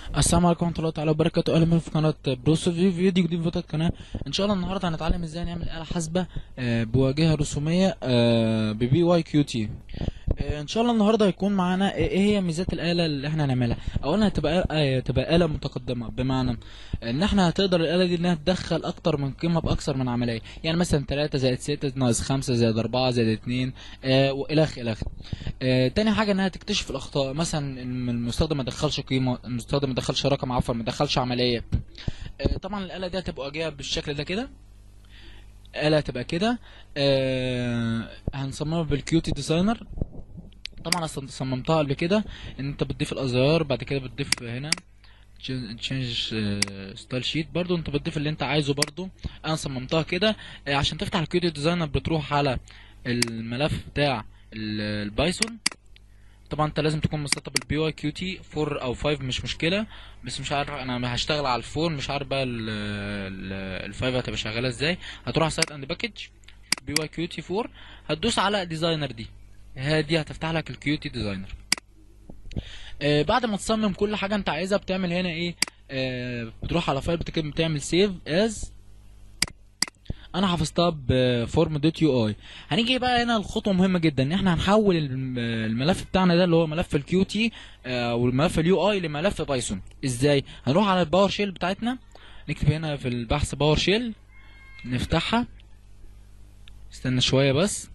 السلام عليكم ورحمه الله تعالى وبركاته اهلا بكم في قناه بروس في فيديو جديد في فيديو القناه ان شاء الله النهارده هنتعلم ازاي نعمل اله حاسبه آه، بواجهه رسوميه ببي واي كيو تي ان شاء الله النهارده هيكون معانا ايه هي ميزات الاله اللي احنا هنعملها اولا هتبقى آه، تبقى اله متقدمه بمعنى ان احنا هتقدر الاله دي انها تدخل اكتر من قيمه باكثر من عمليه يعني مثلا 3 زائد 6 ناقص 5 زائد 4 زائد 2 آه والخ الخ آه تاني حاجه انها تكتشف الاخطاء مثلا إن المستخدم ما دخلش قيمه المستخدم ما دخلش رقم عفوا ما دخلش عمليه آه طبعا الاله دي هتبقى واجهه بالشكل ده كده آلة هتبقى كده آه هنصممها بالكيوتي ديزاينر طبعا اصلا صممتها قبل كده ان انت بتضيف الازرار بعد كده بتضيف هنا تشينج ستايل شيت برضو انت بتضيف اللي انت عايزه برضو انا صممتها كده آه، عشان تفتح الكيوتي ديزاينر بتروح على الملف بتاع ال- البايثون طبعا انت لازم تكون مسطب البي واي كيو تي 4 او 5 مش مشكله بس مش عارف انا هشتغل على الفور مش عارف بقى الفايف هتبقى شغاله ازاي هتروح على سايت اند باكج بي واي كيو تي 4 هتدوس على ديزاينر دي هي دي هتفتح لك الكيو تي ديزاينر آه بعد ما تصمم كل حاجه انت عايزها بتعمل هنا ايه آه بتروح على فايل بتكتب بتعمل سيف از انا حفظتها بفورم دوت يو اي هنيجي بقى هنا الخطوه مهمه جدا ان احنا هنحول الم- الملف بتاعنا ده اللي هو ملف الكيو تي او الملف اليو اي لملف بايثون ازاي هنروح على الباور شيل بتاعتنا نكتب هنا في البحث باور شيل نفتحها استنى شويه بس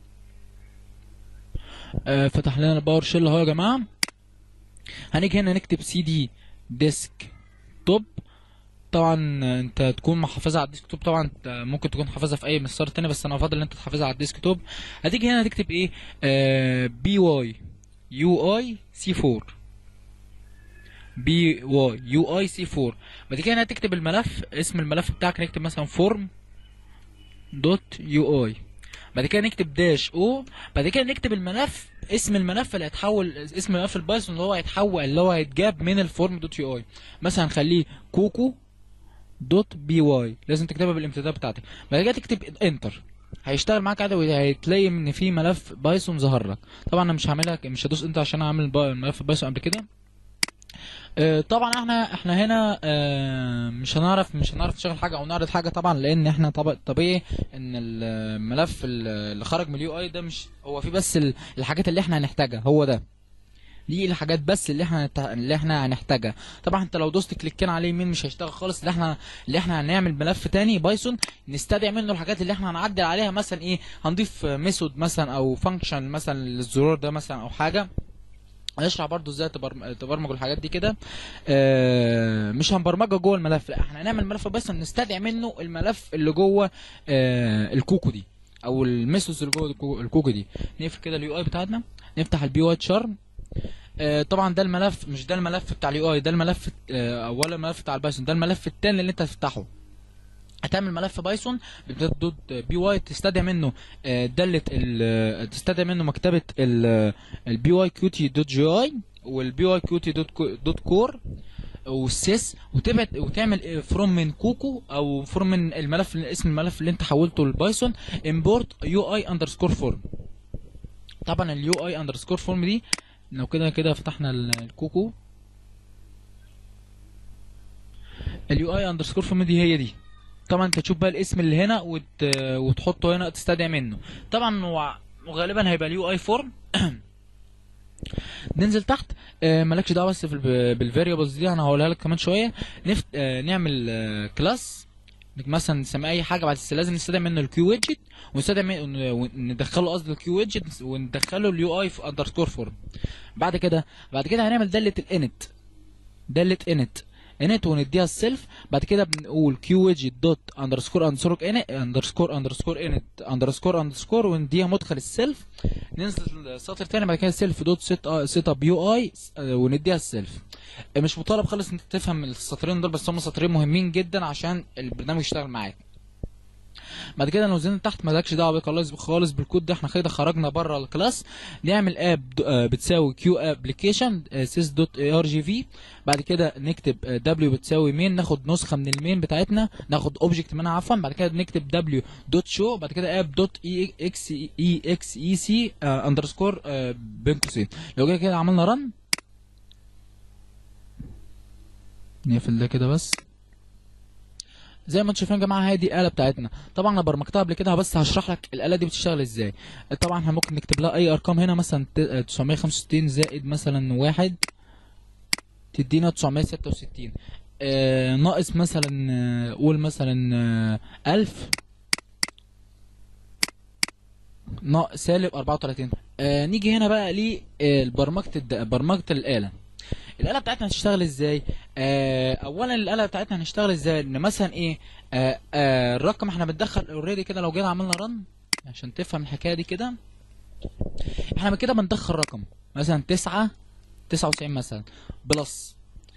آه فتح لنا الباور شيل اهو يا جماعه هنيجي هنا نكتب سي دي ديسك توب طبعا انت تكون محافظها على الديسكتوب طبعا انت ممكن تكون حافظها في اي مسار تاني بس انا افضل ان انت تحافظها على الديسكتوب هتيجي هنا تكتب ايه بي واي يو اي سي 4 بي واي يو اي سي 4 بعد كده هنا تكتب الملف اسم الملف بتاعك نكتب مثلا فورم دوت يو اي بعد كده نكتب داش او بعد كده نكتب الملف اسم الملف اللي هيتحول اسم ملف البايثون اللي هو هيتحول اللي هو هيتجاب من الفورم دوت يو اي مثلا خليه كوكو دوت بي واي لازم تكتبها بالامتداد بتاعتك بعد كده تكتب انتر هيشتغل معاك عادي وهتلاقي ان في ملف بايثون ظهر لك طبعا انا مش هعملها مش هدوس انتر عشان اعمل با- ملف بايثون قبل كده آه، طبعا احنا احنا هنا آه، مش هنعرف مش هنعرف نشغل حاجه او نعرض حاجه طبعا لان احنا طب- طبيعي ان الملف اللي خرج من اليو اي ده مش هو في بس ال- الحاجات اللي احنا هنحتاجها هو ده دي الحاجات بس اللي احنا هنت- اللي احنا هنحتاجها طبعا انت لو دوست كليكين عليه يمين مش هيشتغل خالص اللي احنا اللي احنا هنعمل ملف تاني بايثون نستدعي منه الحاجات اللي احنا هنعدل عليها مثلا ايه هنضيف ميثود مثلا او فانكشن مثلا للزرار ده مثلا او حاجه هنشرح برضو ازاي تبرم... تبرمجوا الحاجات دي كده آه مش هنبرمجها جوه الملف لا احنا هنعمل ملف بس نستدعي منه الملف اللي جوه آه الكوكو دي او الميثودز اللي جوه الكو- الكوكو دي نقفل كده اليو اي بتاعتنا نفتح البي واي تشارم آه طبعا ده الملف مش ده الملف بتاع اليو اي ده الملف آه اولا الملف بتاع البايثون ده الملف التاني اللي انت هتفتحه هتعمل ملف بايثون دوت بي واي تستدعي منه آه، داله ال- تستدعي منه مكتبه البي واي كيوتي دوت جي اي والبي واي كيوتي دوت كو- دوت كور والسيس وتبعت وتعمل فروم من كوكو او فروم من الملف اسم الملف اللي انت حولته لبايثون امبورت يو اي اندرسكور فورم طبعا اليو اي اندرسكور فورم دي لو كده كده فتحنا ال- الكوكو اليو اي اندرسكور فورم دي هي دي طبعا انت تشوف بقى الاسم اللي هنا وت... وتحطه هنا تستدعي منه طبعا هو وغالبا هيبقى اليو اي فورم ننزل تحت آه مالكش دعوه بس في الب- بالفاريبلز دي انا هقولها لك كمان شويه نفت... آه نعمل آه كلاس مثلا نسمي اي حاجه بعد بس لازم نستدعي منه الكيو ويدجت ونستدعي من... وندخله قصدي الكيو ويدجت وندخله اليو اي اندرسكور فورم بعد كده بعد كده هنعمل داله الانت داله انت انت ونديها السيلف بعد كده بنقول كيو ويدجت دوت اندرسكور اندرسكور انت اندرسكور اندرسكور انت اندرسكور اندرسكور ونديها مدخل السيلف ننزل السطر تاني بعد كده سيلف دوت سيت سيت اب يو اي ونديها السيلف مش مطالب خالص انت تفهم السطرين دول بس هم سطرين مهمين جدا عشان البرنامج يشتغل معاك بعد كده لو نزلنا تحت مالكش دعوه بيه خالص خالص بالكود ده احنا كده خرجنا بره الكلاس نعمل اب بتساوي كيو ابلكيشن سيس دوت ار جي في بعد كده نكتب دبليو بتساوي مين ناخد نسخه من المين بتاعتنا ناخد اوبجكت منها عفوا بعد كده نكتب دبليو دوت شو بعد كده اب دوت اي اكس اي اكس اي سي اندرسكور بين قوسين لو كده كده عملنا رن نقفل ده كده بس زي ما انتم شايفين يا جماعه هي دي الاله بتاعتنا طبعا انا برمجتها قبل كده بس هشرح لك الاله دي بتشتغل ازاي طبعا احنا ممكن نكتب لها اي ارقام هنا مثلا ت- 965 زائد مثلا واحد تدينا 966 آه ناقص مثلا آه، قول مثلا آه 1000 ناقص سالب 34 آه نيجي هنا بقى لبرمجه الد- برمجه الاله الاله بتاعتنا هتشتغل ازاي آه اولا الاله بتاعتنا هنشتغل ازاي ان مثلا ايه آه آه الرقم احنا بندخل اوريدي كده لو جينا عملنا رن عشان تفهم الحكايه دي كده احنا كده بندخل رقم مثلا 9 99 مثلا بلس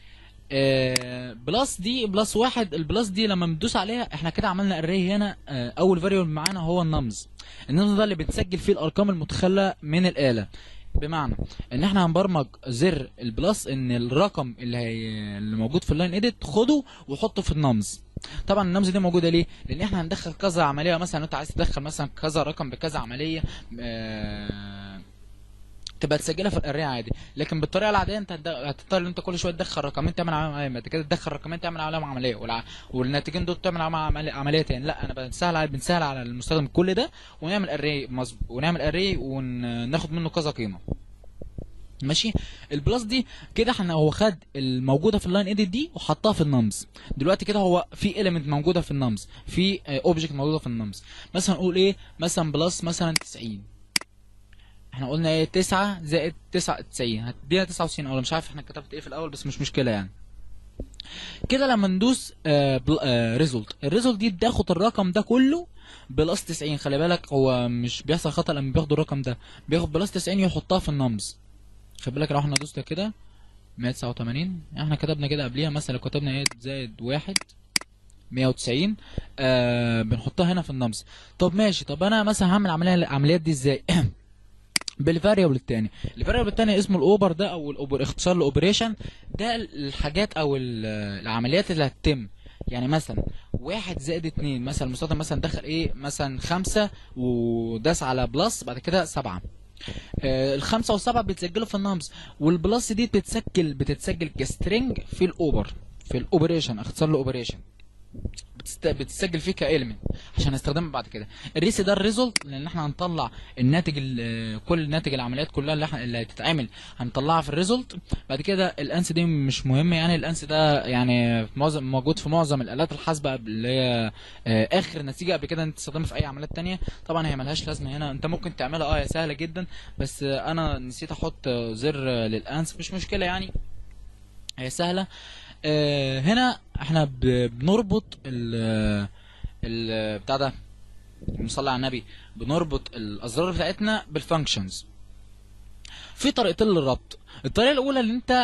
آه بلس دي بلس واحد البلس دي لما بندوس عليها احنا كده عملنا اري هنا آه اول فاريبل معانا هو النمز النمز ده اللي بنسجل فيه الارقام المدخله من الاله بمعنى ان احنا هنبرمج زر البلس ان الرقم اللي هي اللي موجود في اللاين اديت خده وحطه في النمز طبعا النمز دي موجوده ليه لان احنا هندخل كذا عمليه مثلا لو انت عايز تدخل مثلا كذا رقم بكذا عمليه آه تبقى تسجلها في الاري عادي لكن بالطريقه العاديه انت هتد- هتضطر ان انت كل شويه تدخل رقمين تعمل عليهم عمليه بعد كده تدخل رقمين تعمل عليهم عمليه والع... والناتجين دول تعمل عليهم عمليه, عملية تاني لا انا بنسهل على بنسهل على المستخدم كل ده ونعمل اري مظبوط ونعمل اري وناخد منه كذا قيمه ماشي البلس دي كده احنا هو خد الموجوده في اللاين اديت دي وحطها في النمز دلوقتي كده هو في اليمنت موجوده في النمز في اوبجكت موجوده في النمز مثلا نقول ايه مثلا بلس مثلا 90 احنا قلنا ايه 9 زائد 99 هتدينا 99 او مش عارف احنا كتبت ايه في الاول بس مش مشكله يعني كده لما ندوس ريزولت الريزولت دي بتاخد الرقم ده كله بلس 90 خلي بالك هو مش بيحصل خطا لما بياخد الرقم ده بياخد بلس 90 يحطها في النمز خلي بالك لو احنا دوسنا كده 189 احنا كتبنا كده قبليها مثلا لو كتبنا ايه زائد واحد 190 آه بنحطها هنا في النمز طب ماشي طب انا مثلا هعمل عمليه العمليات دي ازاي بالفاريبل التاني الفاريبل التاني اسمه الاوبر ده او الاوبر اختصار الاوبريشن ده الحاجات او ال- العمليات اللي هتتم يعني مثلا واحد زائد اتنين مثلا المستخدم مثلا دخل ايه مثلا خمسة وداس على بلس بعد كده سبعة آه الخمسة والسبعة بيتسجلوا في النمز والبلس دي بتتسجل بتتسجل كسترينج في الاوبر في الاوبريشن اختصار الاوبريشن بتست... بتسجل فيه كاليمنت عشان نستخدمها بعد كده الريس ده الريزولت لان احنا هنطلع الناتج ال- كل ناتج العمليات كلها اللي احنا اللي هتتعمل هنطلعها في الريزولت بعد كده الانس دي مش مهم يعني الانس ده يعني في معظم موجود في معظم الالات الحاسبه اللي هي آه، اخر نتيجه قبل كده انت تستخدمها في اي عمليات تانية طبعا هي ملهاش لازمه هنا انت ممكن تعملها اه هي سهله جدا بس آه، انا نسيت احط آه، زر آه، للانس مش مشكله يعني هي سهله آه، هنا احنا ب- بنربط ال ال بتاع ده نصلي على النبي بنربط الازرار بتاعتنا بالفانكشنز في طريقتين للربط الطريقه الاولى اللي انت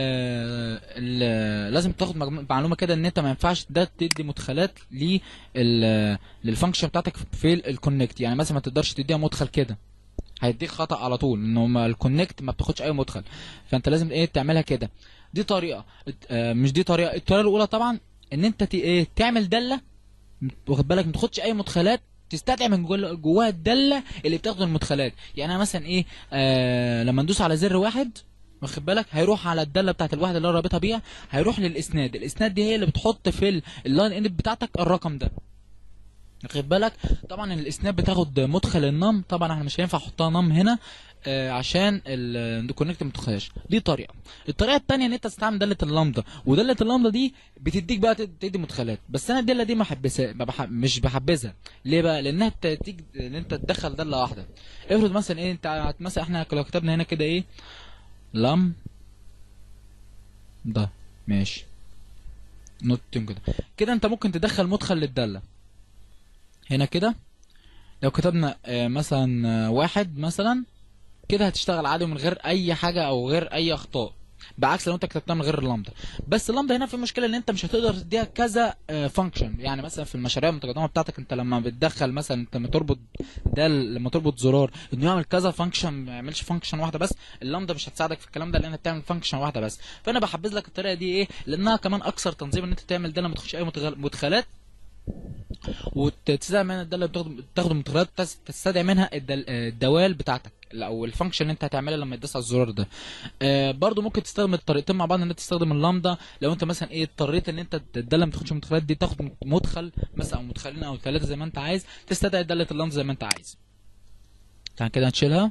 آه ال- لازم تاخد مجمو- معلومه كده ان انت ما ينفعش ده تدي مدخلات لل للفانكشن بتاعتك في الكونكت يعني مثلا ما تقدرش تديها مدخل كده هيديك خطا على طول ان هما الكونكت ما بتاخدش اي مدخل فانت لازم ايه تعملها كده دي طريقه الت- آه مش دي طريقه الطريقه الاولى طبعا ان انت ت- ايه تعمل داله واخد بالك ما تاخدش اي مدخلات تستدعي من جوا- جواها الداله اللي بتاخد المدخلات يعني انا مثلا ايه آه لما ندوس على زر واحد واخد بالك هيروح على الداله بتاعت الواحد اللي انا رابطها بيها هيروح للاسناد الاسناد دي هي اللي بتحط في ال- اللاين اند بتاعتك الرقم ده واخد بالك طبعا الاسناب بتاخد مدخل النم طبعا احنا مش هينفع احطها نم هنا آه عشان الكونكت ما تدخلهاش دي طريقه الطريقه الثانيه ان انت تستعمل داله اللامدا وداله اللامدا دي بتديك بقى تد- تدي مدخلات بس انا الداله دي ما حبسها ما بح... مش بحبذها ليه بقى لانها تديك ان انت تدخل داله واحده افرض مثلا ايه انت مثلا احنا لو كتبنا هنا كده ايه لم ده ماشي نوتين كده كده انت ممكن تدخل مدخل للداله هنا كده لو كتبنا آه، مثلا آه، واحد مثلا كده هتشتغل عادي من غير اي حاجه او غير اي اخطاء بعكس لو انت كتبتها من غير اللامدا بس اللامدا هنا في مشكله ان انت مش هتقدر تديها كذا فانكشن يعني مثلا في المشاريع المتقدمه بتاعتك انت لما بتدخل مثلا انت لما تربط ده لما تربط زرار انه يعمل كذا فانكشن ما يعملش فانكشن واحده بس اللامدا مش هتساعدك في الكلام ده لانها بتعمل فانكشن واحده بس فانا بحبذ لك الطريقه دي ايه لانها كمان اكثر تنظيم ان انت تعمل ده لما تخش اي مدخل- مدخلات وتستدعي منها الداله اللي بتاخد تاخد مدخلات تس- تستدعي منها الدل... آه، الدوال بتاعتك او الفانكشن اللي انت هتعملها لما تدوس على الزرار ده آه برضو ممكن تستخدم الطريقتين مع بعض ان انت تستخدم اللامدا لو انت مثلا ايه اضطريت ان انت الداله ما تاخدش مدخلات دي تاخد مدخل مثلا او مدخلين او ثلاثه زي ما انت عايز تستدعي داله اللامدا زي ما انت عايز تعال كده نشيلها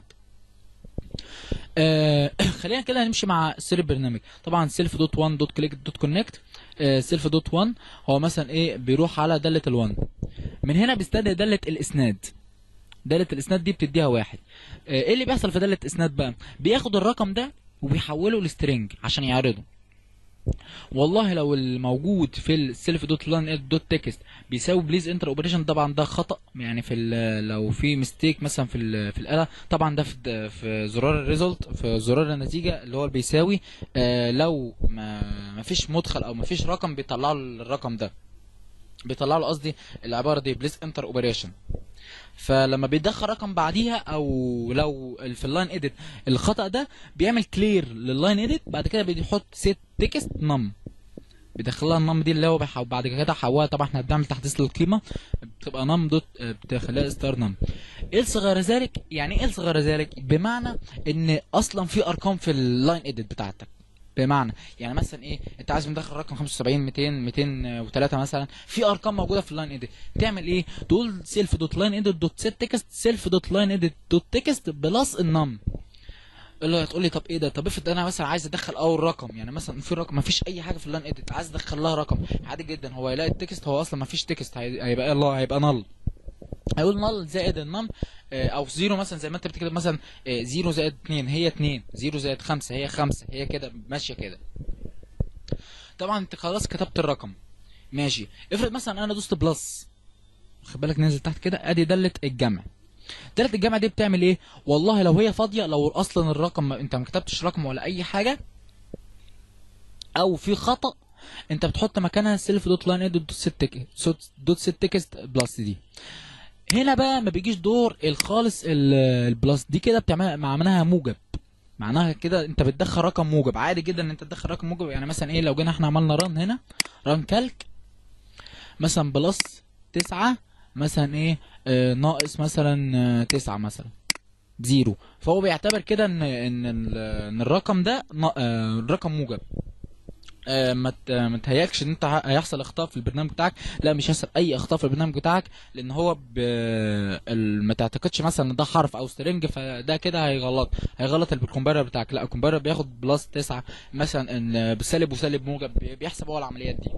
آه خلينا كده نمشي مع سير البرنامج طبعا سيلف دوت 1 دوت كليك دوت كونكت سيلف دوت 1 هو مثلا ايه بيروح على داله ال1 من هنا بيستدعي داله الاسناد داله الاسناد دي بتديها واحد آه، ايه اللي بيحصل في داله الاسناد بقى بياخد الرقم ده وبيحوله لسترنج عشان يعرضه والله لو الموجود في السيلف دوت لان دوت تكست بيساوي بليز انتر اوبريشن طبعا ده خطا يعني في ال- لو في ميستيك مثلا في ال- في الاله طبعا ده في في زرار الريزلت في زرار النتيجه اللي هو اللي بيساوي آه لو ما ما فيش مدخل او ما فيش رقم بيطلع له الرقم ده بيطلع له قصدي العباره دي بليز انتر اوبريشن فلما بيدخل رقم بعديها او لو في اللاين اديت الخطا ده بيعمل كلير لللاين اديت بعد كده بيحط سيت تكست نم بيدخلها النم دي اللي هو بيحو بعد كده حولها طبعا احنا بنعمل تحديث للقيمه بتبقى نم دوت بتخليها ستار نم إلس غير ذلك يعني ايه إلس غير ذلك بمعنى ان اصلا في ارقام في اللاين اديت بتاعتك بمعنى يعني مثلا ايه انت عايز مدخل رقم 75 200 203 مثلا في ارقام موجوده في اللاين اديت تعمل ايه تقول سيلف دوت لاين اديت دوت سيت تكست سيلف دوت لاين اديت دوت تكست بلس النم اللي هتقول لي طب ايه ده طب افرض انا مثلا عايز ادخل اول رقم يعني مثلا في رقم ما فيش اي حاجه في اللاين اديت عايز ادخل لها رقم عادي جدا هو يلاقي التكست هو اصلا ما فيش تكست هي- هيبقى الله هيبقى نل هيقول نل زائد النم آه، او زيرو مثلا زي ما انت بتكتب مثلا آه، زيرو زائد اتنين هي اتنين زيرو زائد خمسة هي خمسة هي كده ماشية كده طبعا انت خلاص كتبت الرقم ماشي افرض مثلا انا دوست بلس خد بالك ننزل تحت كده ادي دالة الجمع دالة الجمع دي بتعمل ايه والله لو هي فاضية لو اصلا الرقم ما انت ما كتبتش رقم ولا اي حاجة او في خطأ انت بتحط مكانها سيلف دوت لاين دوت ست دوت ست تكست بلس دي هنا بقى ما بيجيش دور الخالص ال- البلس دي كده بتعمل معناها موجب معناها كده انت بتدخل رقم موجب عادي جدا ان انت تدخل رقم موجب يعني مثلا ايه لو جينا احنا عملنا ران هنا ران كالك مثلا بلس تسعة مثلا ايه آه ناقص مثلا آه تسعة مثلا زيرو فهو بيعتبر كده ان ان ال- ان الرقم ده نا- آه رقم موجب آه، ما ت- ما تهيأكش ان انت ه- هيحصل اخطاء في البرنامج بتاعك لا مش هيحصل اي اخطاء في البرنامج بتاعك لان هو ب... ال- ما تعتقدش مثلا ان ده حرف او سترنج فده كده هيغلط هيغلط الكومبايلر بتاعك لا الكومبايلر بياخد بلس تسعة مثلا ان بسالب وسالب موجب بي- بيحسب هو العمليات دي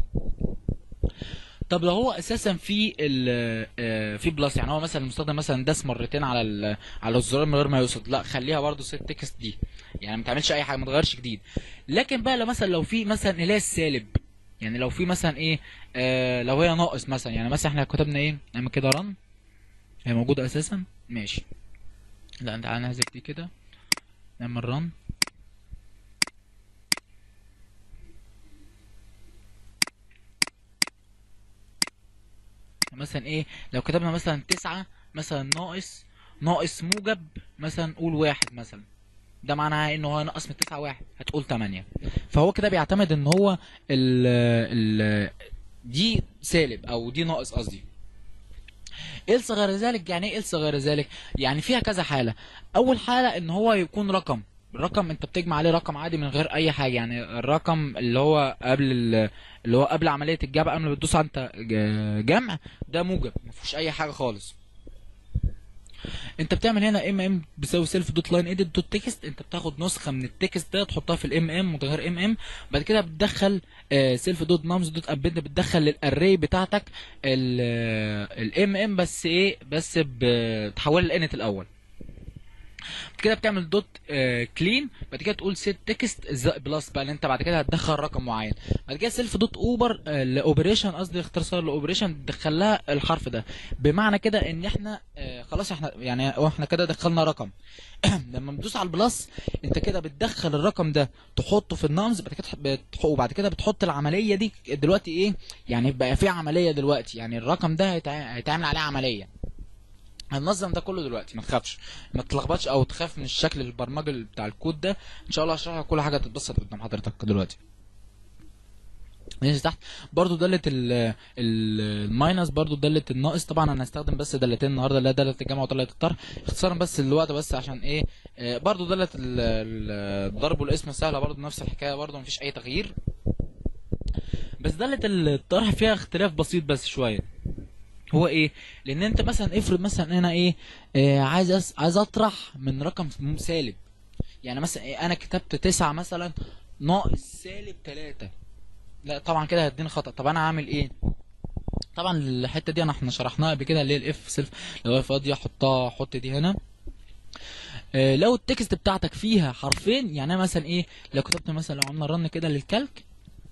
طب لو هو اساسا في ال آه، في بلس يعني هو مثلا المستخدم مثلا داس مرتين على ال- على الزرار من غير ما يقصد لا خليها برضه سيت تكست دي يعني ما تعملش اي حاجه ما تغيرش جديد لكن بقى لو مثلا لو في مثلا اللي هي السالب يعني لو في مثلا ايه آه لو هي ناقص مثلا يعني مثلا احنا كتبنا ايه نعمل كده رن هي موجوده اساسا ماشي لا انت تعالى نحذف دي كده نعمل رن مثلا ايه لو كتبنا مثلا تسعة مثلا ناقص ناقص موجب مثلا قول واحد مثلا ده معناها انه هو ناقص من تسعة واحد هتقول تمانية فهو كده بيعتمد ان هو ال ال دي سالب او دي ناقص قصدي إلس غير ذلك يعني ايه إلس غير ذلك يعني فيها كذا حالة اول حالة ان هو يكون رقم الرقم انت بتجمع عليه رقم عادي من غير اي حاجة يعني الرقم اللي هو قبل ال- اللي هو قبل عملية الجمع قبل ما بتدوس على انت ج- جمع ده موجب ما فيهوش اي حاجة خالص انت بتعمل هنا ام ام بيساوي سيلف دوت لاين اديت دوت تكست انت بتاخد نسخه من التكست ده تحطها في الام ام متغير ام ام بعد كده بتدخل سيلف دوت نامز دوت ابند بتدخل الاري بتاعتك الام ام بس ايه بس بتحولها لانت الاول بعد كده بتعمل دوت كلين بعد كده تقول سيت تكست بلس بقى اللي انت بعد كده هتدخل رقم معين بعد كده سيلف دوت اوبر لاوبريشن قصدي اختصار لاوبريشن تدخل لها الحرف ده بمعنى كده ان احنا آه، خلاص احنا يعني هو احنا كده دخلنا رقم لما بتدوس على البلس انت كده بتدخل الرقم ده تحطه في النمز بعد كده تح- بتح- وبعد كده بتحط العمليه دي دلوقتي ايه يعني بقى في عمليه دلوقتي يعني الرقم ده هيتع- هيتعمل عليه عمليه هننظم ده كله دلوقتي ما تخافش ما تتلخبطش او تخاف من الشكل البرمجي بتاع الكود ده ان شاء الله هشرح لك كل حاجه تتبسط قدام حضرتك دلوقتي ننزل تحت برضو دالة ال ال- الماينس برضو دالة الناقص طبعا انا هستخدم بس دالتين النهارده اللي هي دالة الجمع ودالة الطرح اختصارا بس الوقت بس عشان ايه آه، برضو دالة ال- ال- الضرب والقسمة سهلة برضو نفس الحكاية برضو مفيش اي تغيير بس دالة الطرح فيها اختلاف بسيط بس شوية هو ايه لان انت مثلا افرض مثلا انا ايه آه عايز أس... عايز اطرح من رقم سالب يعني مثلا إيه انا كتبت تسعة مثلا ناقص سالب تلاتة لا طبعا كده هيديني خطأ طب انا هعمل ايه طبعا الحته دي انا احنا شرحناها قبل كده اللي هي الاف سيلف لو هي فاضيه حطها حط دي هنا آه، لو التكست بتاعتك فيها حرفين يعني أنا مثلا ايه لو كتبت مثلا لو عملنا رن كده للكالك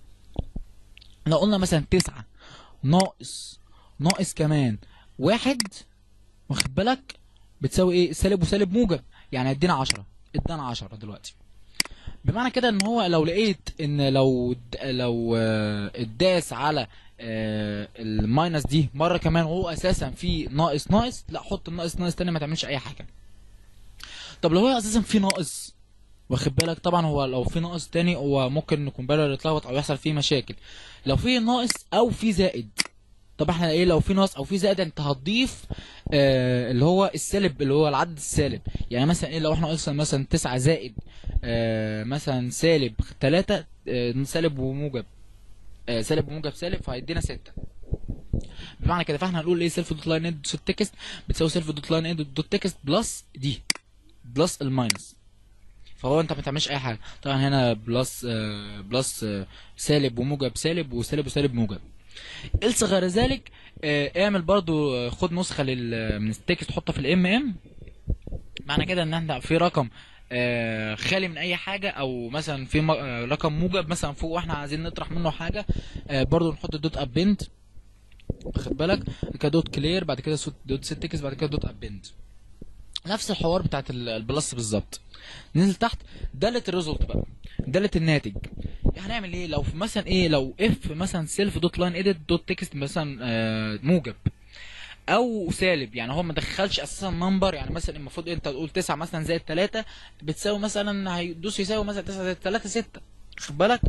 لو قلنا مثلا تسعة ناقص ناقص كمان واحد واخد بالك بتساوي ايه سالب وسالب موجب يعني ادينا عشرة ادانا عشرة دلوقتي بمعنى كده ان هو لو لقيت ان لو د- لو آه، اتداس على آه، الماينس دي مره كمان وهو اساسا في ناقص ناقص لا حط الناقص ناقص تاني ما تعملش اي حاجه طب لو هو اساسا في ناقص واخد بالك طبعا هو لو في ناقص تاني هو ممكن الكومبايلر يتلخبط او يحصل فيه مشاكل لو في ناقص او في زائد طب احنا ايه لو في ناقص او في زائد انت هتضيف آه اللي هو السالب اللي هو العدد السالب يعني مثلا ايه لو احنا قلنا مثلا 9 زائد آه مثلا سالب 3 آه سالب وموجب آه سالب وموجب سالب فهيدينا 6 بمعنى كده فاحنا هنقول ايه سيلف دوت لاين اد دوت تكست بتساوي سيلف دوت لاين اد دوت تكست بلس دي بلس الماينس فهو انت ما تعملش اي حاجه طبعا هنا بلس آه بلس آه سالب وموجب سالب وسالب وسالب موجب إلس غير ذلك آه، اعمل برضو آه، خد نسخة لل من التكست حطها في الام ام معنى كده ان احنا في رقم آه، خالي من اي حاجة او مثلا في م- آه، رقم موجب مثلا فوق واحنا عايزين نطرح منه حاجة آه، برضو نحط دوت ابند واخد بالك بعد كده دوت كلير بعد كده سوت- دوت ست تكست بعد كده دوت ابند نفس الحوار بتاعت ال- البلس بالظبط ننزل تحت دالة الريزولت بقى دالة الناتج هنعمل ايه لو في مثلا ايه لو اف مثلا سيلف دوت لاين اديت دوت تكست مثلا آه موجب او سالب يعني هو ما دخلش اساسا نمبر يعني مثلا المفروض انت تقول 9 مثلا زائد 3 بتساوي مثلا هيدوس يساوي مثلا 9 زائد 3 6 خد بالك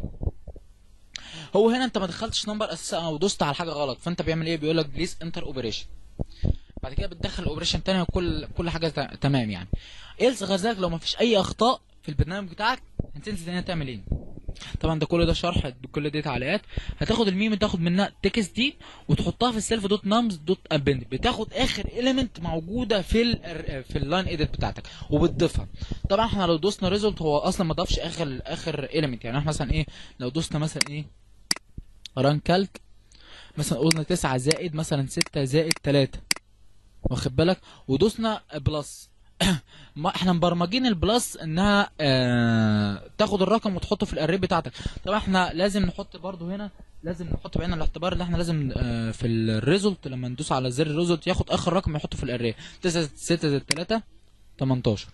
هو هنا انت ما دخلتش نمبر اساسا او دوست على حاجه غلط فانت بيعمل ايه بيقول لك بليز انتر اوبريشن بعد كده بتدخل الاوبريشن تاني وكل كل حاجه تا- تمام يعني ايلس غير ذلك لو ما فيش اي اخطاء في البرنامج بتاعك هتنزل تاني تعمل ايه طبعا ده كل ده شرح كل دي تعليقات هتاخد الميم تاخد منها تكست دي وتحطها في السيلف دوت نامز دوت ابند بتاخد اخر اليمنت موجوده في ال في اللاين ايديت بتاعتك وبتضيفها طبعا احنا لو دوسنا ريزولت هو اصلا ما ضافش اخر اخر اليمنت يعني احنا مثلا ايه لو دوسنا مثلا ايه ران كالك مثلا قلنا 9 زائد مثلا 6 زائد 3 واخد بالك ودوسنا بلس ما احنا مبرمجين البلس انها آه تاخد الرقم وتحطه في الاري بتاعتك طبعا احنا لازم نحط برضو هنا لازم نحط بعين الاعتبار ان احنا لازم آه في الريزولت لما ندوس على زر الريزولت ياخد اخر رقم يحطه في الاري 9 6 زائد 3 18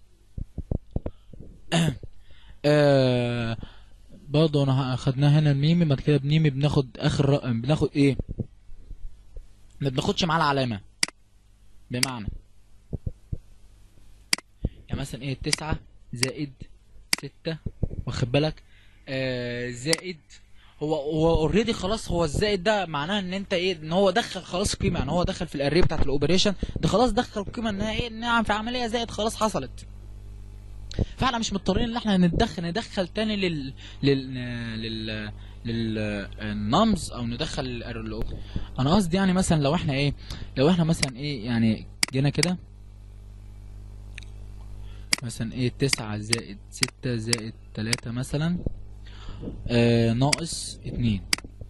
آه برضه انا خدناها هنا الميمي بعد كده بنيمي بناخد اخر رقم بناخد ايه ما بناخدش معاه العلامه بمعنى يعني مثلا ايه تسعة زائد ستة واخد بالك آه زائد هو هو اوريدي خلاص هو الزائد ده معناه ان انت ايه ان هو دخل خلاص قيمه يعني هو دخل في الاري بتاعت الاوبريشن ده خلاص دخل قيمه انها ايه انها في عمليه زائد خلاص حصلت فاحنا مش مضطرين ان احنا ندخل ندخل تاني لل لل لل للنمز او ندخل ال- ال- انا قصدي يعني مثلا لو احنا ايه لو احنا مثلا ايه يعني جينا كده مثلا ايه تسعة زائد ستة زائد تلاتة مثلا آه ناقص اتنين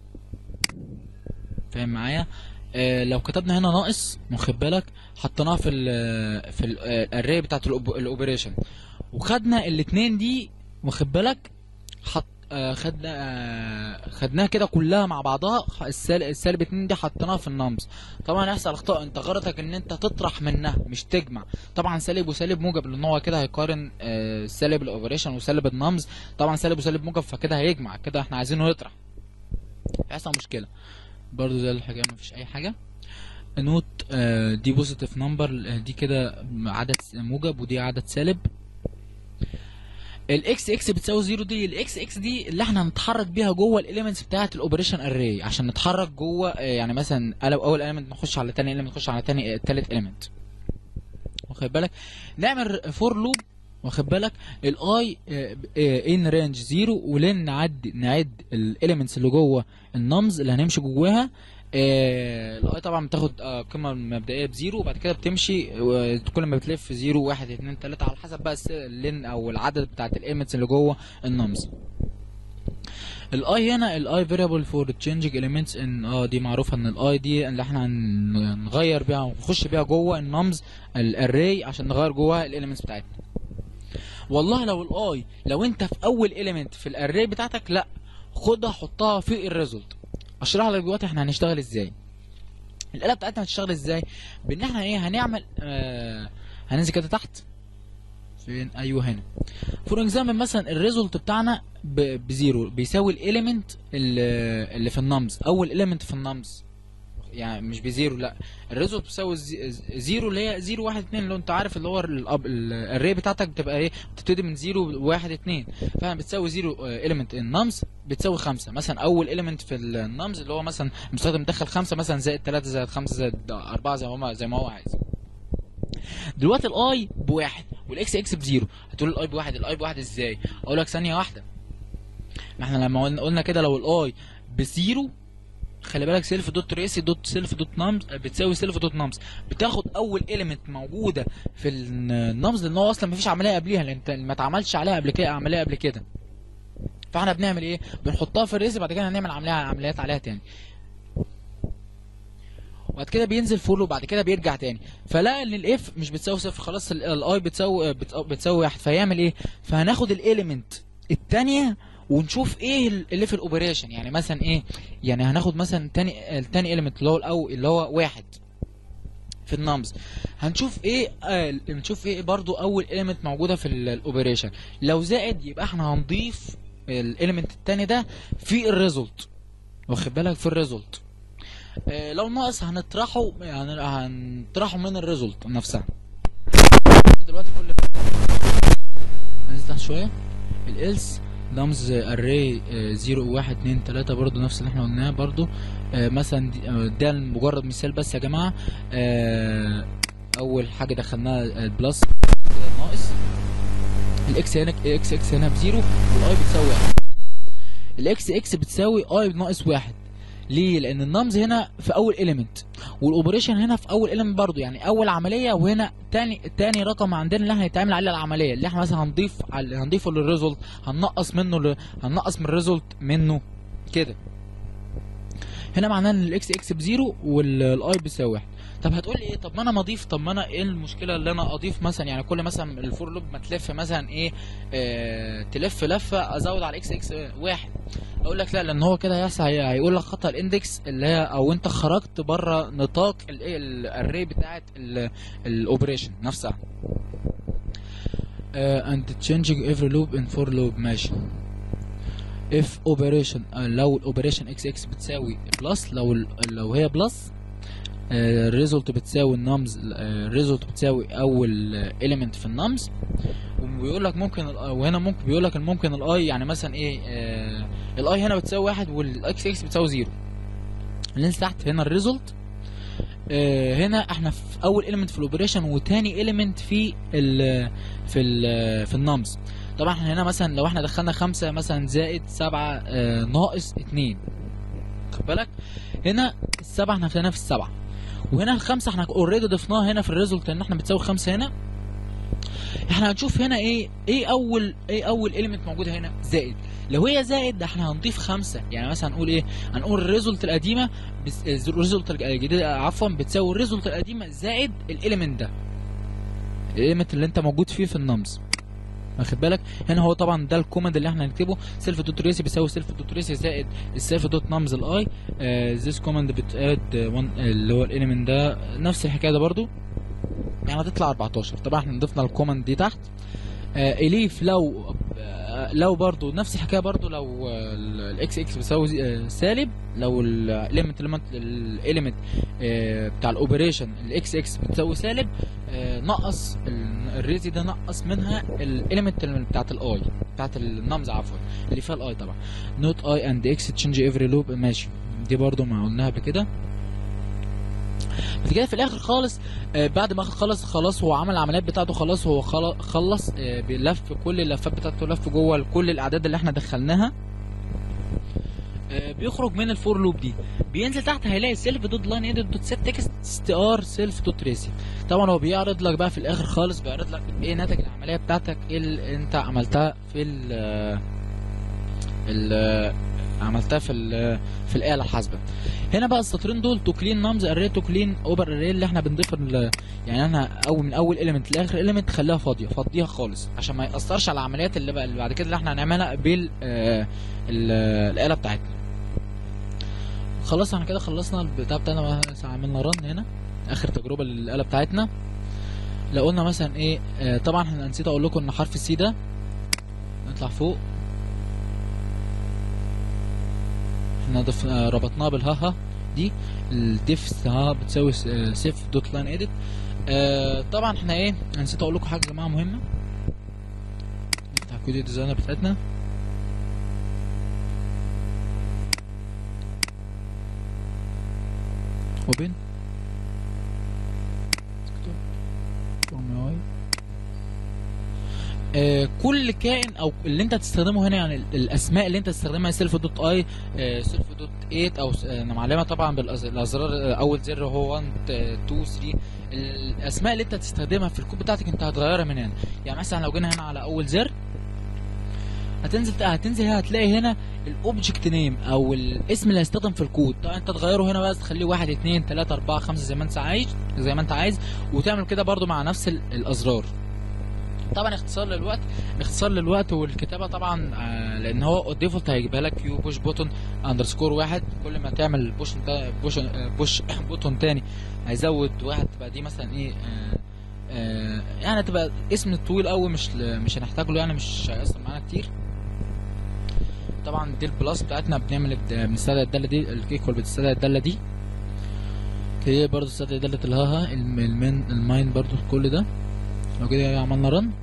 فاهم معايا آه لو كتبنا هنا ناقص واخد بالك حطيناها في ال في الاري بتاعت الأوب- الاوبريشن وخدنا الاتنين دي واخد بالك حط آه خدنا آه خدناها كده كلها مع بعضها السالب السالب اتنين دي حطيناها في النمز طبعا هيحصل اخطاء انت غرضك ان انت تطرح منها مش تجمع طبعا سالب وسالب موجب لان هو كده هيقارن آه سالب الاوبريشن وسالب النمز طبعا سالب وسالب موجب فكده هيجمع كده احنا عايزينه يطرح هيحصل مشكله برضو زي الحاجه مفيش اي حاجه نوت آه دي بوزيتيف نمبر دي كده عدد موجب ودي عدد سالب الاكس اكس بتساوي زيرو دي الاكس اكس دي اللي احنا هنتحرك بيها جوه الاليمنتس بتاعه الاوبريشن اري عشان نتحرك جوه آه، يعني مثلا لو اول اليمنت نخش على تاني اليمنت نخش على تاني تالت اليمنت واخد بالك نعمل فور لوب واخد بالك الاي ان رينج زيرو ولين نعد نعد الاليمنتس اللي جوه النمز اللي هنمشي جواها الاي طبعا بتاخد آه، قيمه مبدئيه بزيرو وبعد كده بتمشي و- كل ما بتلف زيرو واحد اتنين تلاته على حسب بقى الس- اللين او العدد بتاعت الاليمنتس اللي جوه النمز الاي هنا الاي فاريبل فور تشينجينج اليمنتس ان اه دي معروفه ان الاي دي اللي احنا هن- هنغير بيها ونخش بيها جوه النمز الاري عشان نغير جواها الاليمنتس بتاعتنا والله لو الاي لو انت في اول اليمنت في الاري بتاعتك لا خدها حطها في الريزلت اشرح لك دلوقتي احنا هنشتغل ازاي الاله بتاعتنا هتشتغل ازاي بان احنا ايه هنعمل آه هننزل كده تحت فين ايوه هنا فور اكزامبل مثلا الريزلت بتاعنا ب- بزيرو بيساوي الاليمنت اللي اللي في النمز اول اليمنت في النمز يعني مش بزيرو لا الريزلت بتساوي زي- زيرو اللي هي زيرو واحد اتنين اللي هو انت عارف اللي هو الري بتاعتك بتبقى ايه بتبتدي من زيرو واحد اتنين فاهم بتساوي زيرو اليمنت النمز بتساوي خمسة مثلا اول اليمنت في النمز اللي هو مثلا المستخدم مدخل خمسة مثلا زائد تلاتة زائد خمسة زائد أربعة زي ما هو زي ما هو عايز دلوقتي الاي بواحد والاكس اكس بزيرو هتقول الاي بواحد الاي بواحد ازاي اقول لك ثانيه واحده ما احنا لما قلنا قلنا كده لو الاي بزيرو خلي بالك سيلف دوت ريسي دوت سيلف دوت نمز بتساوي سيلف دوت نمز بتاخد اول اليمنت موجوده في النمز لان هو اصلا مفيش عمليه قبليها لان انت ما اتعملش عليها قبل كده عمليه قبل كده فاحنا بنعمل ايه بنحطها في الريس بعد كده هنعمل عمليه عمليات عليها تاني وبعد كده بينزل فول وبعد كده بيرجع تاني فلا ان الاف مش بتساوي صفر خلاص الاي بتساوي بت- بتساوي واحد فيعمل ايه فهناخد الاليمنت الثانيه ونشوف ايه اللي في الاوبريشن يعني مثلا ايه يعني هناخد مثلا تاني التاني اليمنت اللي هو الاول اللي هو واحد في النمز هنشوف ايه آه نشوف ايه برضو اول اليمنت موجوده في الاوبريشن لو زائد يبقى احنا هنضيف الاليمنت التاني ده في الريزلت واخد بالك في الريزلت آه، لو ناقص هنطرحه يعني هنطرحه من الريزلت نفسها دلوقتي كل ننزل تحت شويه الالس لمز اري 0 1 2 3 برضو نفس اللي احنا قلناه برضو آه، مثلا دي- آه، ده مجرد مثال بس يا جماعه آه، اول حاجه دخلناها البلس كده ناقص الاكس هنا اكس اكس هنا بزيرو والاي بتساوي واحد الاكس اكس بتساوي اي ناقص واحد ليه؟ لأن النمز هنا في أول إيليمنت والأوبريشن هنا في أول إيليمنت برضو يعني أول عملية وهنا تاني تاني رقم عندنا اللي احنا هيتعمل عليه العملية اللي احنا مثلا هنضيف على هنضيفه للريزولت هننقص منه ل... هننقص من الريزولت منه كده هنا معناه ان الاكس اكس بزيرو والاي بيساوي واحد طب هتقول لي ايه طب ما انا ما اضيف طب ما انا ايه المشكله اللي انا اضيف مثلا يعني كل مثلا الفور لوب ما تلف مثلا ايه آه تلف لفه ازود على اكس اكس واحد اقول لك لا لان هو كده هيحصل هي- هيقول لك خطا الاندكس اللي هي او انت خرجت بره نطاق الايه الاري بتاعت الاوبريشن نفسها uh, and changing every loop in for loop ماشي if operation uh, لو الاوبريشن اكس اكس بتساوي بلس لو ال- لو هي بلس الريزولت بتساوي النمز الريزولت بتساوي اول اليمنت في النمز وبيقول لك ممكن ال- وهنا ممكن بيقول لك ممكن الاي يعني مثلا ايه الاي هنا بتساوي واحد والاكس اكس بتساوي زيرو اللي تحت هنا الريزولت هنا احنا في اول اليمنت في الاوبريشن وتاني اليمنت في ال في ال في النمز طبعا احنا هنا مثلا لو احنا دخلنا خمسة مثلا زائد سبعة آه، ناقص اتنين خد بالك هنا السبعة احنا هنا في السبعة وهنا الخمسة احنا اوريدي ضفناها هنا في الريزولت ان احنا بتساوي خمسة هنا احنا هنشوف هنا ايه ايه اول ايه اول اليمنت موجوده هنا زائد لو هي زائد ده احنا هنضيف خمسة يعني مثلا هنقول ايه هنقول الريزولت القديمه بس الريزولت الجديده عفوا بتساوي الريزولت القديمه زائد الاليمنت ده الاليمنت اللي انت موجود فيه في النمز واخد بالك هنا هو طبعا ده الكوماند اللي احنا هنكتبه سيلف دوت ريسي بيساوي سيلف دوت ريسي زائد السيلف دوت نمز الاي ذيس كوماند بتاد اللي هو الاليمنت ده نفس الحكايه ده برضو يعني هتطلع 14 طبعا احنا ضفنا الكوماند دي تحت آه اليف لو آه لو برضو نفس الحكايه برضو لو الاكس اكس بيساوي زي- آه سالب لو الاليمنت الاليمنت بتاع الاوبريشن الاكس اكس بتساوي سالب آه نقص ال- الريزي ده نقص منها الاليمنت بتاعت الاي بتاعت النمز عفوا اللي فيها الاي طبعا نوت اي اند اكس تشينج افري لوب ماشي دي برضو ما قلناها قبل كده بعد كده في الاخر خالص آه بعد ما خلص خلاص هو عمل العمليات بتاعته خلاص هو خل- خلص آه بيلف كل اللفات بتاعته لف جوه كل الاعداد اللي احنا دخلناها آه بيخرج من الفور لوب دي بينزل تحت هيلاقي سيلف دوت لاين ايديت دوت سيت تكست ستار سيلف دوت ريسيف طبعا هو بيعرض لك بقى في الاخر خالص بيعرض لك ايه ناتج العمليه بتاعتك ايه اللي انت عملتها في ال ال عملتها في ال في الاله الحاسبه هنا بقى السطرين دول تو كلين نمز اري تو كلين اوبر اري اللي احنا بنضيف ال- يعني انا اول من اول اليمنت لاخر اليمنت خليها فاضيه فضيها خالص عشان ما ياثرش على العمليات اللي بقى اللي بعد كده اللي احنا هنعملها بال آه، ال- الاله بتاعتنا خلاص احنا كده خلصنا البتاع بتاعنا مثلا عملنا رن هنا اخر تجربه للاله بتاعتنا لو قلنا مثلا ايه آه طبعا احنا نسيت اقول لكم ان حرف السي ده نطلع فوق احنا ضف آه ربطناه بالهاها دي الديف ها بتساوي سيف دوت لاين اديت آه طبعا احنا ايه أنا نسيت اقول لكم حاجه يا جماعه مهمه نفتح كود الديزاينر بتاعتنا اوبن آه، كل كائن او اللي انت هتستخدمه هنا يعني ال- الاسماء اللي انت تستخدمها سيلف دوت اي سيلف دوت 8 او س- آه، انا معلمها طبعا بالازرار آه، اول زر هو 1 2 3 الاسماء اللي انت هتستخدمها في الكود بتاعتك انت هتغيرها من هنا يعني مثلا لو جينا هنا على اول زر هتنزل هتنزل هنا هتلاقي هنا الاوبجكت نيم او الاسم اللي هيستخدم في الكود طبعا انت تغيره هنا بس تخليه واحد اتنين تلاته اربعه خمسه زي ما انت عايز زي ما انت عايز وتعمل كده برضو مع نفس ال- الازرار طبعا اختصار للوقت اختصار للوقت والكتابه طبعا آه، لان هو الديفولت هيجيبها لك كيو بوش بوتون اندرسكور واحد كل ما تعمل بوش بوش بوش بوتون تاني هيزود واحد تبقى دي مثلا ايه آه، آه، يعني تبقى اسم طويل قوي مش ل- مش هنحتاج له يعني مش هيأثر معانا كتير طبعا دي البلس بتاعتنا بنعمل الد- بنستدعي الداله دي الكيكول بتستدعي الداله دي كده برضه تستدعي داله الهاها الم- المين الماين برضه كل ده لو كده عملنا رن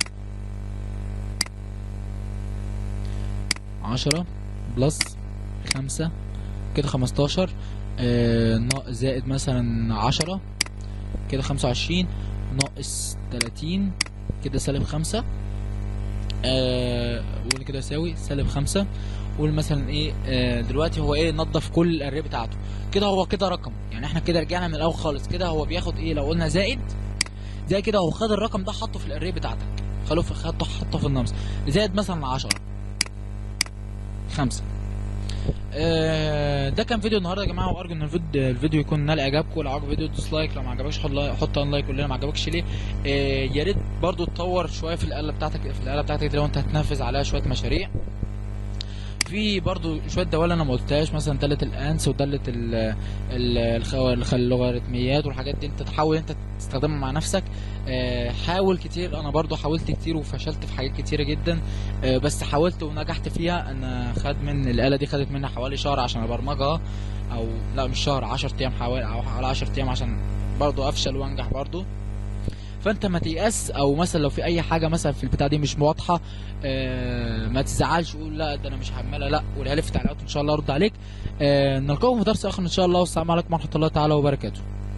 عشرة بلس خمسة كده خمستاشر آه نا- زائد مثلا عشرة كده خمسة وعشرين ناقص تلاتين كده سالب خمسة آه قول كده يساوي سالب خمسة قول مثلا ايه آه دلوقتي هو ايه نظف كل الاري بتاعته كده هو كده رقم يعني احنا كده رجعنا من الاول خالص كده هو بياخد ايه لو قلنا زائد زي كده هو خد الرقم ده حطه في الاري بتاعتك خلوه في حطه حطه في النمس زائد مثلا 10 خمسة آه، ده كان فيديو النهارده يا جماعه وارجو ان الفيديو, الفيديو يكون نال اعجابكم لو عجب الفيديو دوس لايك لو ما عجبكش حط لايك حط ان لايك قول لنا ما عجبكش ليه آه، يا ريت برضو تطور شويه في الاله بتاعتك في الاله بتاعتك دي لو انت هتنفذ عليها شويه مشاريع في برضو شويه دوال انا ما قلتهاش مثلا داله الانس وداله ال ال- الخو- الخ- اللوغاريتميات والحاجات دي انت تحاول انت تستخدمها مع نفسك آه، حاول كتير انا برضو حاولت كتير وفشلت في حاجات كتيره جدا آه، بس حاولت ونجحت فيها انا خد من الاله دي خدت مني حوالي شهر عشان ابرمجها او لا مش شهر 10 ايام حوالي او حوالي 10 ايام عشان برضو افشل وانجح برضو فانت ما تيأس او مثلا لو في اي حاجه مثلا في البتاع دي مش واضحه آه ما تزعلش قول لا ده انا مش هعملها لا قولها لي في التعليقات ان شاء الله ارد عليك آه نلقاكم في درس اخر ان شاء الله والسلام عليكم ورحمه الله تعالى وبركاته